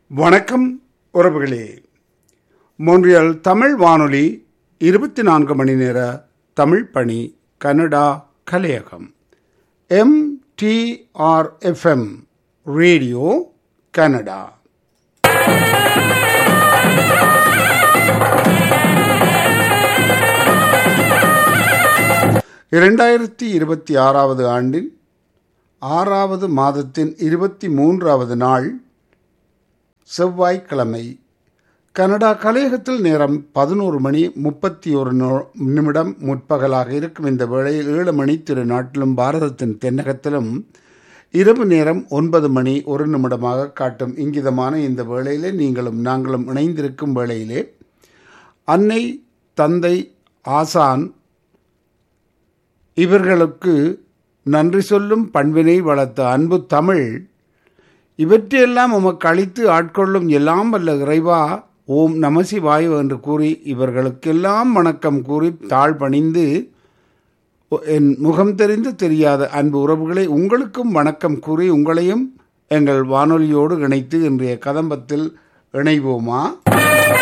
வணக்கம் உறவுகளே மொன்றியல் தமிழ் வானொலி இருபத்தி நான்கு மணி நேர தமிழ் பணி கனடா கலையகம் M T R FM radio Canada இரண்டாயிரத்தி இருபத்தி ஆறாவது ஆண்டின் ஆறாவது மாதத்தின் இருபத்தி மூன்றாவது நாள் செவ்வாய்க்கிழமை கனடா கலையகத்தில் நேரம் பதினோரு மணி முப்பத்தி ஒரு நிமிடம் முற்பகலாக இருக்கும் இந்த வேளையில் ஏழு மணி திரு நாட்டிலும் பாரதத்தின் தென்னகத்திலும் இரவு நேரம் ஒன்பது மணி ஒரு நிமிடமாக காட்டும் இங்கிதமான இந்த வேளையிலே நீங்களும் நாங்களும் இணைந்திருக்கும் வேளையிலே அன்னை தந்தை ஆசான் இவர்களுக்கு நன்றி சொல்லும் பண்பினை வளர்த்த அன்பு தமிழ் இவற்றையெல்லாம் உமக்கு அளித்து ஆட்கொள்ளும் எல்லாம் வல்ல இறைவா ஓம் நமசிவாயு என்று கூறி இவர்களுக்கெல்லாம் வணக்கம் கூறி தாழ் பணிந்து என் முகம் தெரிந்து தெரியாத அன்பு உறவுகளை உங்களுக்கும் வணக்கம் கூறி உங்களையும் எங்கள் வானொலியோடு இணைத்து இன்றைய கதம்பத்தில் இணைவோமா